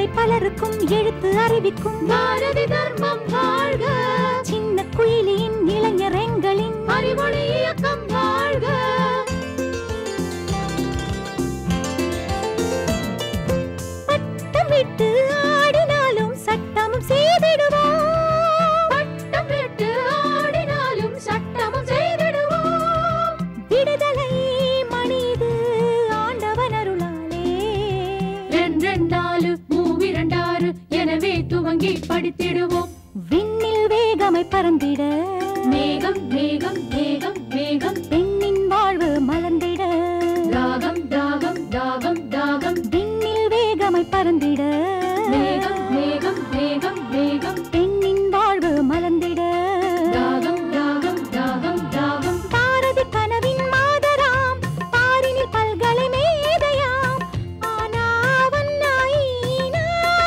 மேடை பலருக்கும் எழுத்து அறிவிக்கும் பாரதி தர்மம் வாழ்க சின்ன குயிலின் இளைஞரெங்களின் அறிவொளி இயக்கம் வாழ்க பட்டம் விட்டு ஆடினாலும் சட்டமும் செய்திடுவோம் பட்டம் விட்டு ஆடினாலும் சட்டமும் செய்திடுவோம் விடுதலை மணிது ஆண்டவன் அருளாலே ரெண்டெண்டாலு மூவிரண்டாறு எனவே துவங்கி படித்திடுவோம் விண்ணில் வேகமை பறந்திட மேகம் மேகம் மேகம் மேகம் பெண்ணின் வாழ்வு மலர்ந்திட தாகம் தாகம் தாகம் தாகம் விண்ணில் வேகமை பறந்திட மேகம் மேகம் மேகம் மேகம் பெண்ணின் வாழ்வு மலர்ந்திட தாகம் தாகம் தாகம் தாகம் பாரதி கனவின் மாதராம் பாரினில் பல்கலை மேதையாம் ஆனா வன்னாயினா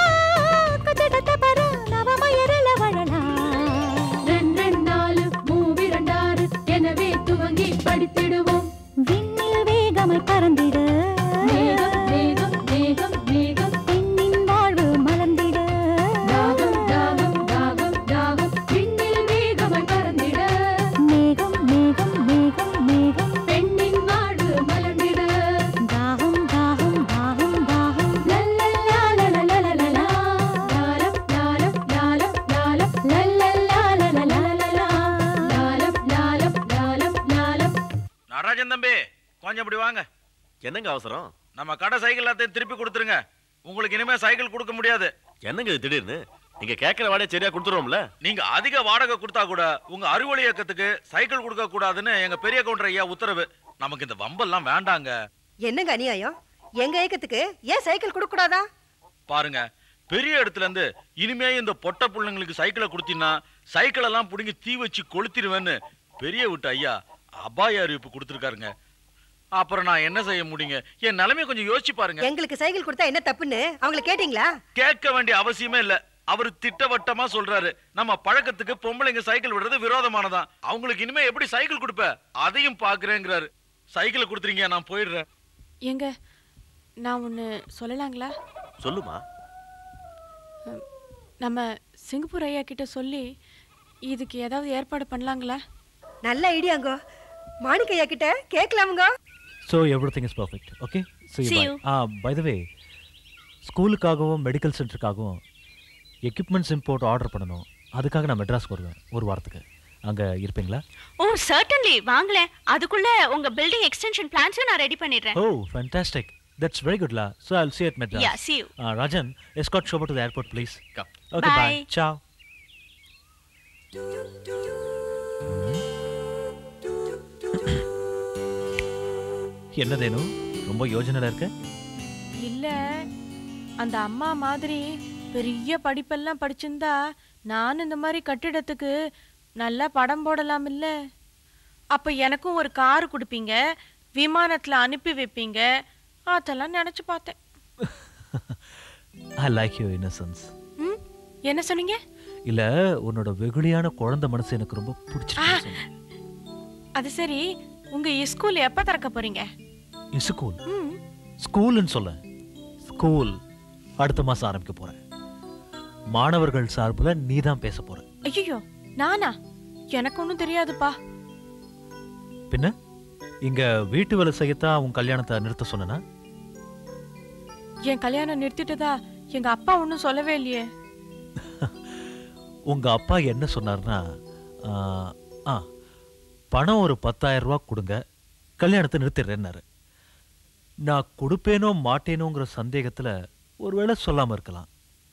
கச்சடத்த பர நவமயரல வழலாம் ரெண்டெண்டாலு மூவிரண்டாறு எனவே துவங்கி படித்திடுவோம் விண்ணில் வேகமை பறந்திட மேகம் மேகம் மேகம் மேகம் பெண்ணின் வாழ்வு மலர்ந்திட தாகம் தாகம் தாகம் தாகம் விண்ணில் மேகமாய் பறந்திட மேகம் மேகம் மேகம் மேகம் பெண்ணின் வாழ்வு மலர்ந்திட தாகம் தாகம் தாகம் தாகம் லல்லல்லா லலலலலலா. லாலம் லாலம் லாலம் லாலம். லல்லல்லா லலலலலலா. லாலம் லாலம் லாலம் லாலம். நடராஜன் தம்பி கொஞ்சம் இப்படி வாங்க என்னங்க அவசரம் நம்ம கடை சைக்கிள் எல்லாத்தையும் திருப்பி கொடுத்துருங்க உங்களுக்கு இனிமே சைக்கிள் கொடுக்க முடியாது என்னங்க இது திடீர்னு நீங்க கேட்கிற வாடகை சரியா கொடுத்துருவோம்ல நீங்க அதிக வாடகை கொடுத்தா கூட உங்க அறிவொளி இயக்கத்துக்கு சைக்கிள் கொடுக்க கூடாதுன்னு எங்க பெரிய கவுண்டர் ஐயா உத்தரவு நமக்கு இந்த வம்பெல்லாம் வேண்டாங்க என்னங்க அநியாயம் எங்க ஏக்கத்துக்கு ஏன் சைக்கிள் கொடுக்க கூடாதா பாருங்க பெரிய இடத்துல இருந்து இனிமே இந்த பொட்ட பிள்ளைங்களுக்கு சைக்கிளை கொடுத்தீங்கன்னா சைக்கிள் எல்லாம் புடுங்கி தீ வச்சு கொளுத்திடுவேன்னு பெரிய விட்டு ஐயா அபாய அறிவிப்பு கொடுத்துருக்காருங்க அப்புறம் நான் என்ன செய்ய முடியுங்க என் நிலைமைய கொஞ்சம் யோசிச்சு பாருங்க எங்களுக்கு சைக்கிள் கொடுத்தா என்ன தப்புன்னு அவங்கள கேட்டீங்களா கேட்க வேண்டிய அவசியமே இல்ல அவர் திட்டவட்டமா சொல்றாரு நம்ம பழக்கத்துக்கு பொம்பளைங்க சைக்கிள் விடுறது விரோதமானதான் அவங்களுக்கு இனிமே எப்படி சைக்கிள் கொடுப்ப அதையும் பாக்குறேங்கிறாரு சைக்கிளை கொடுத்துறீங்க நான் போயிடுறேன் எங்க நான் ஒன்று சொல்லலாங்களா சொல்லுமா நம்ம சிங்கப்பூர் ஐயா கிட்ட சொல்லி இதுக்கு ஏதாவது ஏற்பாடு பண்ணலாங்களா நல்ல ஐடியாங்கோ மாணிக்கையா கிட்ட கேட்கலாமுங்க so everything is perfect okay See see you. Ah by the way ஸ்கூலுக்காகவும் மெடிக்கல் சென்டருக்காகவும் எக்யூப்மெண்ட்ஸ் இம்போர்ட் ஆர்டர் பண்ணணும் அதுக்காக நான் மெட்ராஸ்க்கு வருவேன் ஒரு வாரத்துக்கு அங்கே இருப்பீங்களா ஓ சர்டன்லி வாங்களேன் அதுக்குள்ள உங்க பில்டிங் எக்ஸ்டென்ஷன் பிளான்ஸும் நான் ரெடி பண்ணிடுறேன் oh fantastic that's very good லா so I'll see at Yeah, Madras see you. Rajan escort chauffeur to the airport please Come. Okay Bye. Bye ciao என்னதேனு ரொம்ப யோஜனையில் இருக்க இல்ல அந்த அம்மா மாதிரி பெரிய படிப்பெல்லாம் படிச்சிருந்தா நான் இந்த மாதிரி கட்டிடத்துக்கு நல்லா படம் போடலாம் இல்ல அப்ப எனக்கும் ஒரு கார் கொடுப்பீங்க விமானத்துல அனுப்பி வைப்பீங்க அதெல்லாம் நினைச்சு பார்த்தேன் ஐ லைக் யூ இன்னசென்ஸ் ம் என்ன சொன்னீங்க இல்ல உன்னோட வெகுளியான குழந்தை மனசு எனக்கு ரொம்ப பிடிச்சிருக்கு அது சரி உங்க ஸ்கூல் எப்ப திறக்க போறீங்க ஸ்கூல் ம் ஸ்கூல்னு சொல்ல ஸ்கூல் அடுத்த மாசம் ஆரம்பிக்க போறேன் மாணவர்கள் சார்புல நீ தான் பேச போற ஐயோ நானா எனக்கு ஒன்றும் தெரியாதுப்பா பின்ன இங்க வீட்டு வேலை செய்யத்தான் உன் கல்யாணத்தை நிறுத்த சொன்னனா என் கல்யாணம் நிறுத்திட்டதா எங்க அப்பா ஒன்றும் சொல்லவே இல்லையே உங்க அப்பா என்ன சொன்னார்னா ஆ, ஆ பணம் ஒரு பத்தாயிரம் ரூபா கொடுங்க கல்யாணத்தை நிறுத்திடுறேன்னாரு நான் கொடுப்பேனோ மாட்டேனோங்கிற சந்தேகத்துல ஒருவேளை சொல்லாம இருக்கலாம்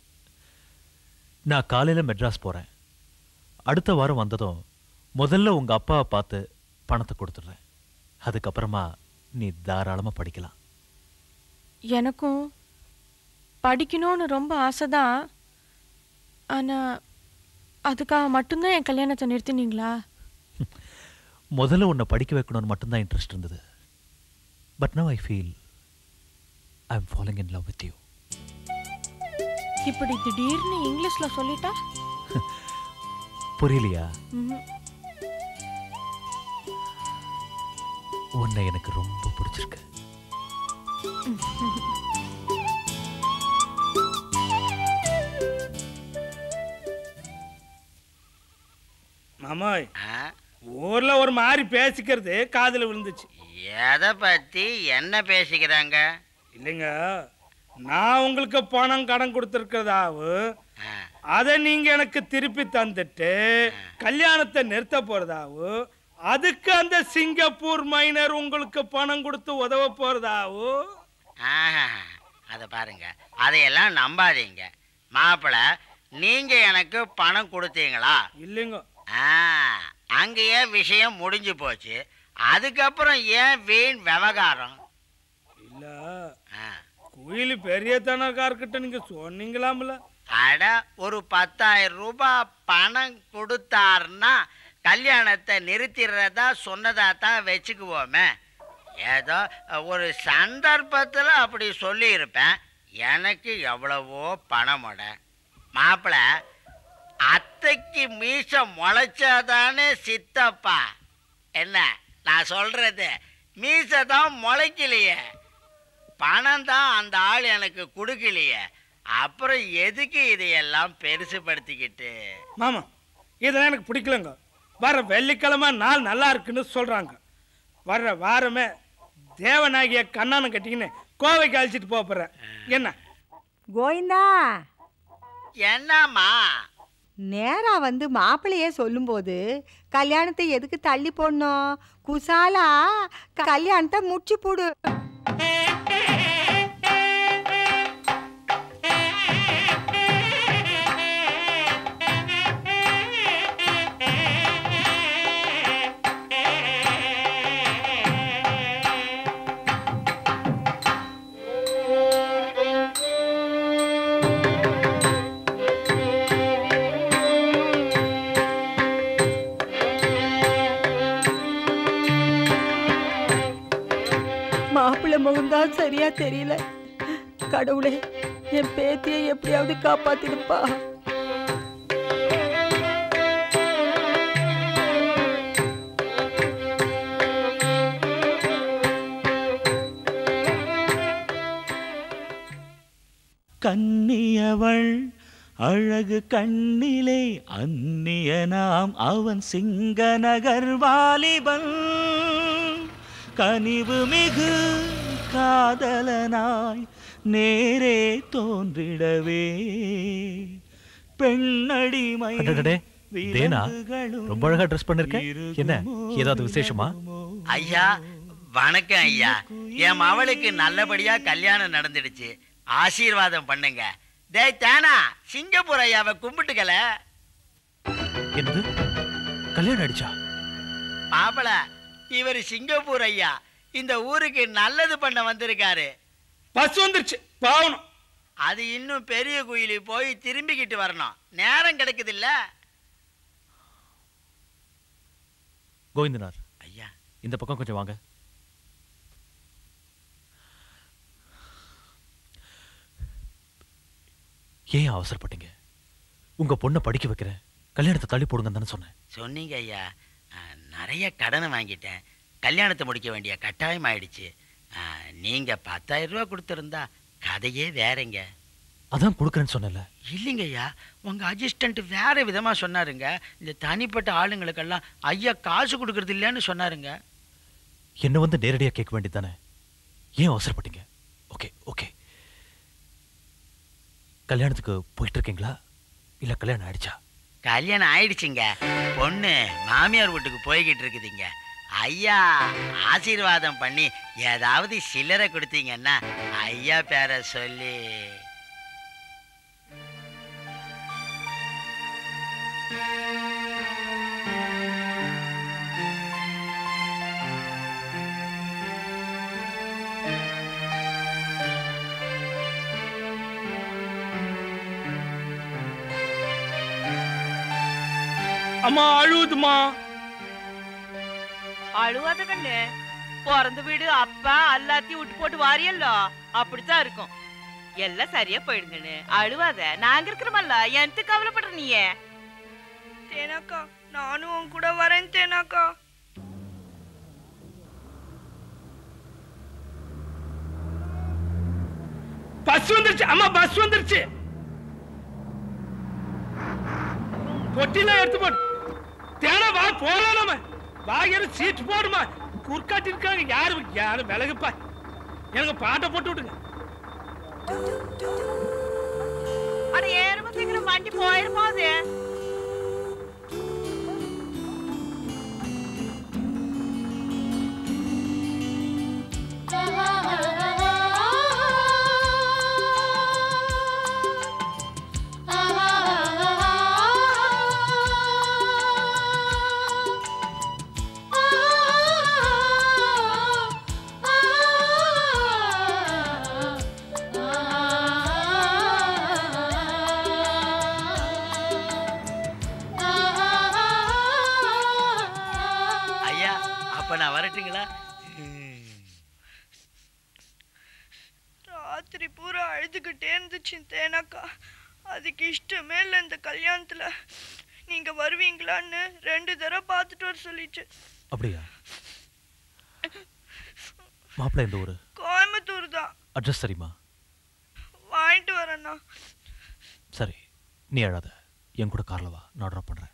நான் காலையில மெட்ராஸ் போறேன் அடுத்த வாரம் வந்ததும் முதல்ல உங்க அப்பாவை பார்த்து பணத்தை கொடுத்துடுறேன் அதுக்கப்புறமா நீ தாராளமா படிக்கலாம் எனக்கும் படிக்கணும்னு ரொம்ப ஆசைதான் ஆனா அதுக்காக மட்டும்தான் என் கல்யாணத்தை நிறுத்தினீங்களா முதல்ல உன்னை படிக்க வைக்கணும்னு மட்டும்தான் இன்ட்ரெஸ்ட் இருந்தது but now I feel I am following in love with you இப்படி திடீர்னு இங்கிலீஷ்ல சொல்லிட்டா புரியலையா ம்ஹும். உன்னை எனக்கு ரொம்ப பிடிச்சிருக்கு மாமாய் ஊர்ல ஒரு மாதிரி பேசிக்கிறது காதுல விழுந்துச்சு எதை பத்தி என்ன பேசிக்கிறாங்க இல்லைங்க நான் உங்களுக்கு பணம் கடன் கொடுத்துருக்கிறதாவும் அதை நீங்க எனக்கு திருப்பி தந்துட்டு கல்யாணத்தை நிறுத்த போறதாவும் அதுக்கு அந்த சிங்கப்பூர் மைனர் உங்களுக்கு பணம் கொடுத்து உதவ போறதாவும் ஆஹா அதை பாருங்க அதையெல்லாம் நம்பாதீங்க மாப்பிள நீங்க எனக்கு பணம் கொடுத்தீங்களா இல்லைங்க ஆ அங்கேயே விஷயம் முடிஞ்சு போச்சு அதுக்கப்புறம் ஏன் வீண் விவகாரம் இல்ல குயில் பெரிய தனக்கார்கிட்ட நீங்க சொன்னீங்களாம்ல அட ஒரு பத்தாயிரம் ரூபாய் பணம் கொடுத்தாருன்னா கல்யாணத்தை நிறுத்திடுறதா சொன்னதா தான் வச்சுக்குவோமே ஏதோ ஒரு சந்தர்ப்பத்தில் அப்படி சொல்லியிருப்பேன் எனக்கு எவ்வளவோ பணமோட மாப்பிள அத்தைக்கு மீச முளைச்சாதானே சித்தப்பா என்ன நான் சொல்றது மீச தான் முளைக்கலையே பணம் தான் அந்த ஆள் எனக்கு கொடுக்கலையே அப்புறம் எதுக்கு இதையெல்லாம் பெருசுபடுத்திக்கிட்டு மாமா இதெல்லாம் எனக்கு பிடிக்கலங்க வர வெள்ளிக்கிழமை நாள் நல்லா இருக்குன்னு சொல்றாங்க வர்ற வாரமே தேவநாயகிய கண்ணானம் கட்டிக்கின்னு கோவைக்கு அழைச்சிட்டு போக போறேன் என்ன கோவிந்தா என்னம்மா நேரா வந்து மாப்பிள்ளையே சொல்லும்போது கல்யாணத்தை எதுக்கு தள்ளி போடணும் குசாலா கல்யாணத்தை முடிச்சு போடு மாப்பிள்ளை முகம்தான் சரியா தெரியல கடவுளே என் பேத்தியை எப்படியாவது காப்பாத்திடுப்பா கண்ணியவள் அழகு கண்ணிலே அந்நியனாம் அவன் சிங்க நகர் வாலிபன் கனிவு மிகு காதலனாய் நேரே தோன்றிடவே பெண்ணடிமை அடடடே தேனா ரொம்ப அழகா ட்ரெஸ் பண்ணிருக்க என்ன ஏதாவது விசேஷமா ஐயா வணக்கம் ஐயா என் மவளுக்கு நல்லபடியா கல்யாணம் நடந்துடுச்சு ஆசீர்வாதம் பண்ணுங்க டேய் தானா சிங்கப்பூர் ஐயாவை கும்பிட்டுக்கல என்னது கல்யாணம் ஆயிடுச்சா மாப்பிள இவர் சிங்கப்பூர் ஐயா இந்த ஊருக்கு நல்லது பண்ண வந்திருக்காரு பஸ் வந்துருச்சு பாவணும் அது இன்னும் பெரிய குயிலி போய் திரும்பிக்கிட்டு வரணும் நேரம் கிடைக்குது இல்ல கோவிந்தனார் ஐயா இந்த பக்கம் கொஞ்சம் வாங்க ஏன் அவசரப்பட்டீங்க உங்க பொண்ணை படிக்க வைக்கிறேன் கல்யாணத்தை தள்ளி போடுங்கன்னு தானே சொன்னேன் சொன்னீங்க ஐயா அஹ், நிறைய கடனை வாங்கிட்டேன் கல்யாணத்தை முடிக்க வேண்டிய கட்டாயம் ஆயிடுச்சு அஹ், நீங்க பத்தாயிரம் ரூபா கொடுத்துருந்தா கதையே வேறங்க அதான் கொடுக்குறேன்னு சொன்னேன்ல இல்லைங்க ஐயா உங்க அசிஸ்டன்ட் வேற விதமா சொன்னாருங்க இந்த தனிப்பட்ட ஆளுங்களுக்கெல்லாம் ஐயா காசு கொடுக்கறது இல்லைன்னு சொன்னாருங்க என்ன வந்து நேரடியா கேட்க வேண்டியதானே ஏன் அவசரப்பட்டீங்க ஓகே ஓகே கல்யாணத்துக்கு போயிட்டு இருக்கீங்களா இல்ல கல்யாணம் ஆயிடுச்சா கல்யாணம் ஆயிடுச்சுங்க பொண்ணு மாமியார் வீட்டுக்கு போய்கிட்டு இருக்குதுங்க ஐயா ஆசீர்வாதம் பண்ணி ஏதாவது சில்லறை கொடுத்தீங்கன்னா ஐயா பேரை சொல்லி அம்மா அழுவுதுமா அழுவாத கண்ணு பிறந்த வீடு அப்பா எல்லாத்தையும் விட்டு போட்டு வாரியல்லோ அப்படித்தான் இருக்கும் எல்லாம் சரியா போயிடுங்கன்னு அழுவாத நாங்க இருக்கிறோமல்ல எந்த கவலைப்படுற நீயே தேனாக்கா நானும் உன் கூட வரேன் தேனாக்கா பஸ் வந்துருச்சு அம்மா பஸ் வந்துருச்சு பொட்டிலாம் எடுத்து போடு தேனா வா போலாம் நம்ம வாயில சீட் போடுமா குறுக்காட்டி இருக்காங்க யாரு யாரு விலகுப்பா எனக்கு பாட்டை போட்டு விடுங்க அட ஏறும சீக்கிரம் வண்டி போயிருமா அது ஐயா அப்ப நான் வரட்டுங்களா ராத்திரி பூரா அழுதுகிட்டே இருந்துச்சு தேனாக்கா அதுக்கு இஷ்டமே இல்லை இந்த கல்யாணத்துல நீங்க வருவீங்களான்னு ரெண்டு தடவை பார்த்துட்டு வர சொல்லிச்சு அப்படியா மாப்பிள்ளை இந்த ஊரு கோயம்புத்தூர் தான் அட்ரஸ் தெரியுமா வாங்கிட்டு வரேண்ணா சரி நீ அழாத என் கூட கார்ல வா நான் ட்ராப் பண்றேன்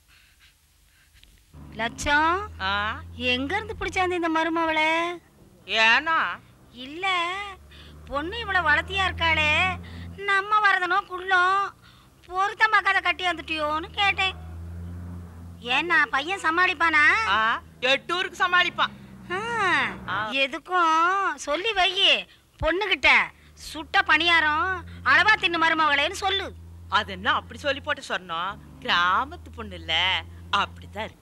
லட்சம் எங்க இருந்து பிடிச்சாந்து இந்த மருமவளை ஏனா இல்ல பொண்ணு இவ்வளவு வளர்த்தியா இருக்காளே நம்ம வரதனோ குள்ளம் பொருத்தம் பார்க்காத கட்டி வந்துட்டியோன்னு கேட்டேன் ஏன்னா பையன் சமாளிப்பானா எட்டு ஊருக்கு சமாளிப்பான் ஆ, எதுக்கும் சொல்லி வை பொண்ணுகிட்ட சுட்ட பணியாரம் அளவா தின்னு மருமவளேன்னு சொல்லு அது என்ன அப்படி சொல்லி போட்டு சொன்னோம் கிராமத்து பொண்ணு இல்ல அப்படிதான் இருக்கு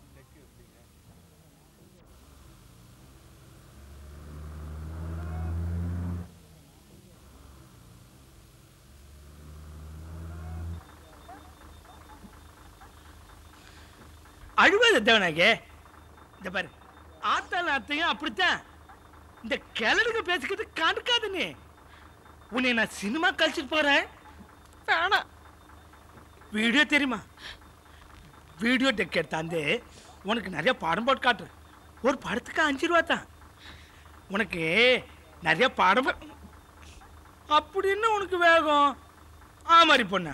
அழுவது தேவனாகே இந்த பாரு ஆத்தால அத்தையும் அப்படித்தான் இந்த கிழடுங்க பேசிக்கிட்டு கண்டுக்காது நீ உன்னை நான் சினிமா கழிச்சிட்டு போறேன் வேணாம் வீடியோ தெரியுமா வீடியோ டெக் எடுத்தாந்து உனக்கு நிறைய படம் போட்டு காட்டுறேன் ஒரு படத்துக்கு அஞ்சு ரூபா தான் உனக்கு நிறைய படம் போ- அப்படின்னு உனக்கு வேகம் ஆமாரி பொண்ணு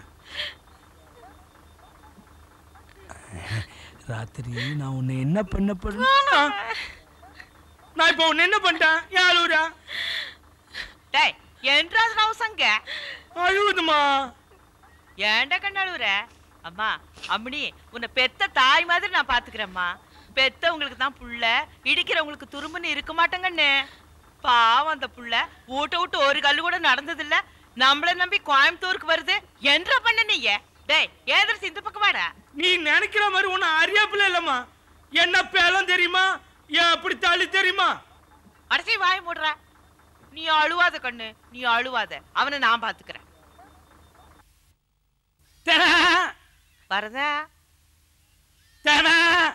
ராத்திரி நான் உன்னை என்ன பண்ண போறேன் நான் இப்போ உன்னை என்ன பண்ணிட்டேன் யார் ஊரா டேய் என்றாவது நவசங்க அழுவுதுமா ஏன்டா கண்ணாளுற அம்மா அம்மணி உன்னை பெத்த தாய் மாதிரி நான் பாத்துக்கிறேம்மா பெத்தவங்களுக்கு தான் புள்ள இடிக்கிறவங்களுக்கு துரும்புன்னு இருக்க மாட்டேங்கண்ணு பாவம் அந்த புள்ள வீட்டை விட்டு ஒரு கல்லு கூட நடந்ததில்ல நம்மள நம்பி கோயம்புத்தூருக்கு வருது என்ன பண்ண நீங்க டேய் ஏதர்ஸ் இந்த பக்கம் வாடா நீ நினைக்கிற மாதிரி உன்னை அறியாப்புல இல்லம்மா என்ன பேலம் தெரியுமா ஏன் அப்படி தாலி தெரியுமா அடச்சி வாய மூடுற நீ அழுவாத கண்ணு நீ அழுவாத அவனை நான் பாத்துக்கிறேன் வரதா தேனா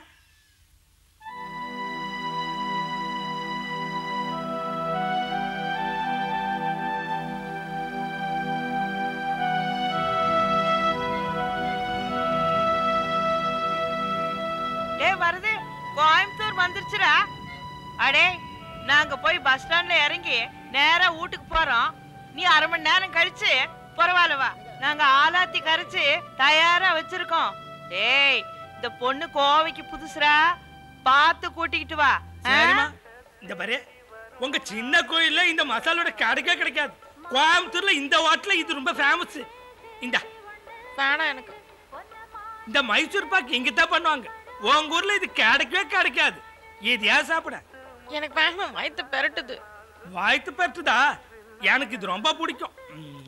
டேய் வருது கோயம்புத்தூர் வந்துருச்சுடா அடே நாங்க போய் பஸ் ஸ்டாண்ட்ல இறங்கி நேரா வீட்டுக்கு போறோம் நீ அரை மணி நேரம் கழிச்சு பரவாயில்ல வா நாங்க ஆலாத்தி கரைச்சு தயாரா வச்சிருக்கோம் டேய் இந்த பொண்ணு கோவைக்கு புதுசுடா பார்த்து கூட்டிக்கிட்டு வா ஆ? சரிம்மா இந்த பாரு உங்க சின்ன கோயில்ல இந்த மசாலோட கிடைக்கவே கிடைக்காது கோயம்புத்தூர்ல இந்த ஹோட்டல்ல இது ரொம்ப ஃபேமஸ் இந்த வேணாம் எனக்கு இந்த மைசூர் பாக்கு இங்க தான் பண்ணுவாங்க உங்க ஊர்ல இது கிடைக்கவே கிடைக்காது இது ஏன் சாப்பிட எனக்கு வேணாம் வயிற்று பெரட்டுது வாய்த்து பெற்றுதா எனக்கு இது ரொம்ப பிடிக்கும் ம்.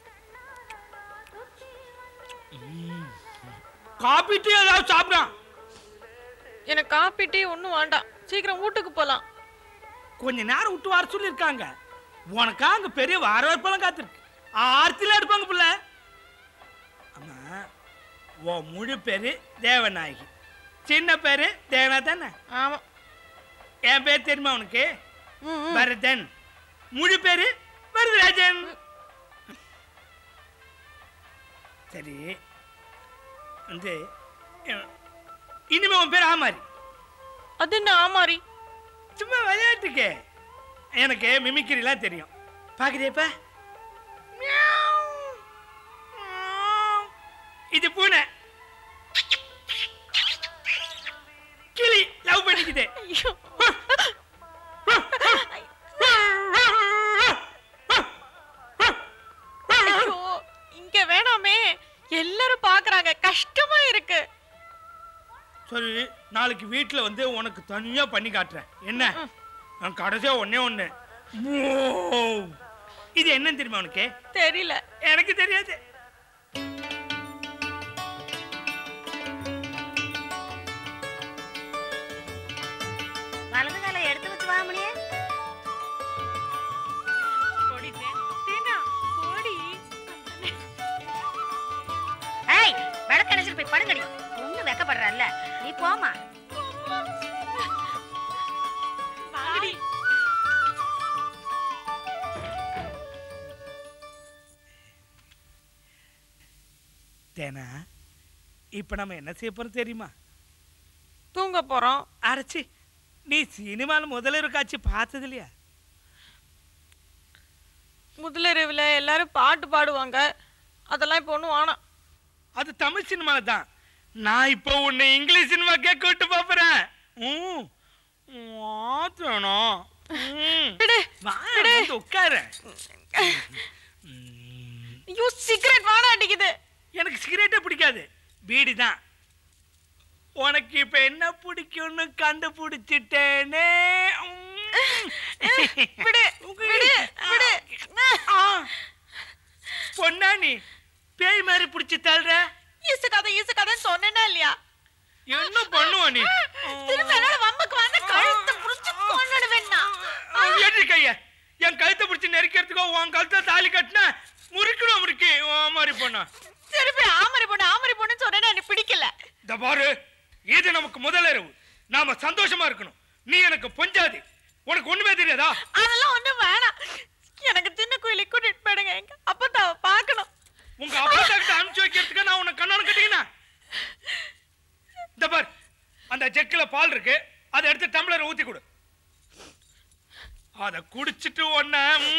ம். காபி டீ ஏதாவது சாப்பிடான் எனக்கு காப்பி டீ ஒன்றும் வேண்டாம் சீக்கிரம் வீட்டுக்கு போலாம் கொஞ்ச நேரம் விட்டு வர சொல்லியிருக்காங்க உனக்கா அங்க பெரிய வரவேற்பெல்லாம் காத்திருக்கு ஆர்த்தில எடுப்பாங்க புள்ள ஆமா உன் முழு பேரு தேவநாயகி சின்ன பேரு தேவனா தானே ஆமா என் பேர் தெரியுமா உனக்கு பரதன் முழு பேரு வரதராஜன் சரி வந்து அஹ், இனிமே உன் பேர் ஆமாரி அது என்ன ஆமாரி சும்மா விளையாட்டுக்கு எனக்கு மிமிக்கிரிலாம் தெரியும் பாக்குறியப்ப இது பூனை நடிக்க வேணாமே எல்லாரும் பாக்குறாங்க கஷ்டமா இருக்கு சரி நாளைக்கு வீட்டில் வந்து உனக்கு தனியா பண்ணி காட்டுறேன் என்ன நான் கடைசியா ஒண்ணே ஒண்ணு ஓ! இது என்னன்னு தெரியுமா உனக்கு தெரியல எனக்கு தெரியாது வலது காலை எடுத்து வச்சு வாமணியே ஏய் விளக்கு அணைச்சிட்டு போய் படுங்கடி ஒண்ணு வெக்கப்படுறல்ல நீ போமா தேனா இப்ப நம்ம என்ன செய்ய போறோம் தெரியுமா தூங்க போறோம் அரைச்சி நீ சினிமால முதல்ல காட்சி பார்த்தது இல்லையா முதலிரவுல எல்லாரும் பாட்டு பாடுவாங்க அதெல்லாம் இப்போ ஒன்றும் வேணாம் அது தமிழ் சினிமால தான் நான் இப்போ உன்னை இங்கிலீஷ் சினிமாக்கே கூட்டு போறேன் ம் மாத்தணும் ம். வா, வந்து உட்காரு ஐயோ சிகரெட் வாடா அடிக்குது எனக்கு சிகரெட்டே பிடிக்காது பீடி தான் உனக்கு இப்ப என்ன பிடிக்கும்னு கண்டுபிடிச்சிட்டேனே விடு விடு விடு பொண்ணா நீ பேய் மாதிரி பிடிச்சி தள்ளுற இசுக்காத இசுக்காதன்னு சொன்னேனா இல்லையா என்ன பண்ணுவ நீ திரும்ப என்னோட வம்புக்கு வந்து கழுத்தை புடிச்சு கொன்னுடுவேன்னா ஏற்றி கைய என் கழுத்தை பிடிச்சி நெரிக்கிறதுக்கோ உன் கழுத்தை தாலி கட்டினா முறுக்கணும் முறுக்கி உன் மாதிரி பொண்ணா திருப்பி ஆமரி பொண்ணு ஆமரி பொண்ணுன்னு சொன்னேன்னா எனக்கு பிடிக்கல இந்த பாரு இது நமக்கு முதல் இரவு நாம சந்தோஷமா இருக்கணும் நீ எனக்கு பொஞ்சாதி உனக்கு ஒண்ணுமே தெரியாதா அதெல்லாம் ஒண்ணும் வேணாம் எனக்கு சின்ன கோயிலுக்கு கூட்டிட்டு போயிடுங்க எங்க அப்பத்தாவ பார்க்கணும் உங்க அப்பா கிட்ட அனுப்பிச்சு வைக்கிறதுக்கு நான் உன்னை கண்ணான கட்டிக்கினா இந்த பார் அந்த ஜெக்கில பால் இருக்கு அதை எடுத்து டம்ளர் ஊத்தி கொடு அத குடிச்சிட்டு ஒன்ன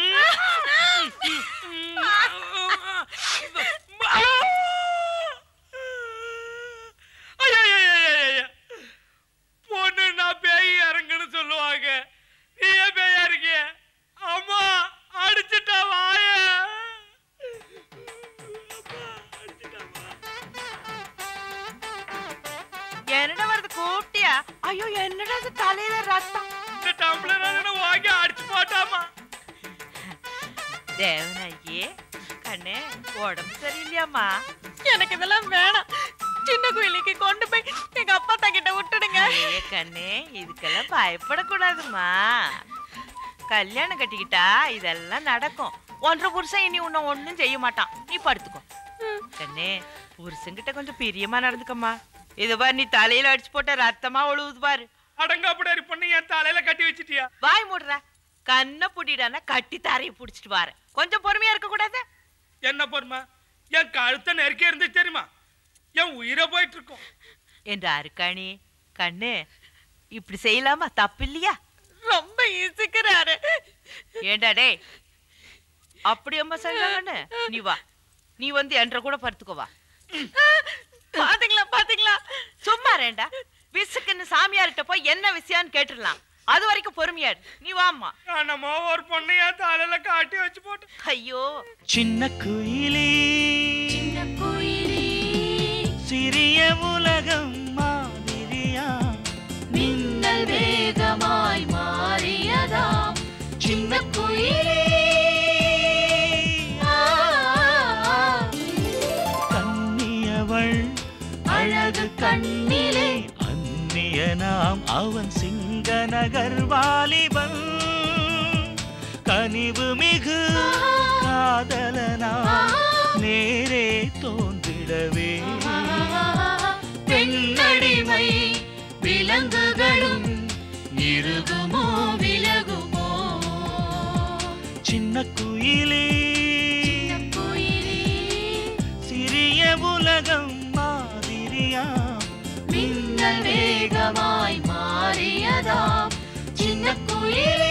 பொண்ணு நான் பேய் இறங்குன்னு சொல்லுவாங்க நீ ஏன் பேயா இருக்கிய அம்மா அடிச்சுட்டா வாய என்னடா வருது கூப்பிட்டியா ஐயோ என்னடா இது தலையில ரத்தம் இந்த டம்ளர் அதனை வாங்கி அடிச்சு போட்டாமா தேவனாயே கண்ணே உடம்பு சரியில்லையாம்மா எனக்கு இதெல்லாம் வேணாம் சின்ன கோயிலுக்கு கொண்டு போய் எங்க அப்பா கிட்ட விட்டுடுங்க ஏ கண்ணே இதுக்கெல்லாம் பயப்படக்கூடாதும்மா கல்யாணம் கட்டிக்கிட்டா இதெல்லாம் நடக்கும் ஒன்றரை புருஷன் இனி உன்னை ஒண்ணும் செய்ய மாட்டான் நீ படுத்துக்கோ கண்ணே புருஷன்கிட்ட கொஞ்சம் பிரியமா நடந்துக்கம்மா இது பாரு நீ தலையில அடிச்சு போட்ட ரத்தமா ஒழுகுது பாரு அடங்காப்படாரி பொண்ணு என் தலையில கட்டி வச்சிட்டியா வாய் மூடுற கண்ணை புடிடானா கட்டி தாரையை புடிச்சிட்டு வாரேன் கொஞ்சம் பொறுமையா இருக்க கூடாது என்ன பொறுமை என் கழுத்தை நெருக்கி இருந்துச்சு தெரியுமா என் உயிரை போயிட்டு இருக்கும் என்று அருக்காணி கண்ணு இப்படி செய்யலாமா தப்பு இல்லையா ரொம்ப இசுக்கிறாரு ஏண்டா டேய் அப்படி அம்மா செய்யலாங்கன்னு நீ வா நீ வந்து என்ற கூட படுத்துக்கோ வா பாத்தீங்களா பாத்தீங்களா சும்மா ரேண்டா விசுக்குன்னு சாமியார்கிட்ட போய் என்ன விஷயம்னு கேட்டுடலாம் அது வரைக்கும் பொறுமையா இரு. நீ வாம்மா என்னமோ ஒரு பொண்ணு என் தலையில காட்டி வச்சு போட்டு ஐயோ சின்ன குயிலே சின்ன குயிலே சிறிய உலகம் மாதிரியா மின்னல் வேகமாய் மாறியதாம் சின்ன குயிலே கண்ணியவள் அழகு கண்ணிலே அந்நியனாம் அவன் சிங்க நகர் வாலிபன் கனிவு மிகு காதலனா நேரே தோன்றிடவே பெண்ணடிமை விலங்குகளும் இருகுமோ விலகுமோ சின்ன குயிலே சிறிய உலகம் மாதிரியா மின்னல் வேகமாய் மாறியதாம் சின்ன குயிலே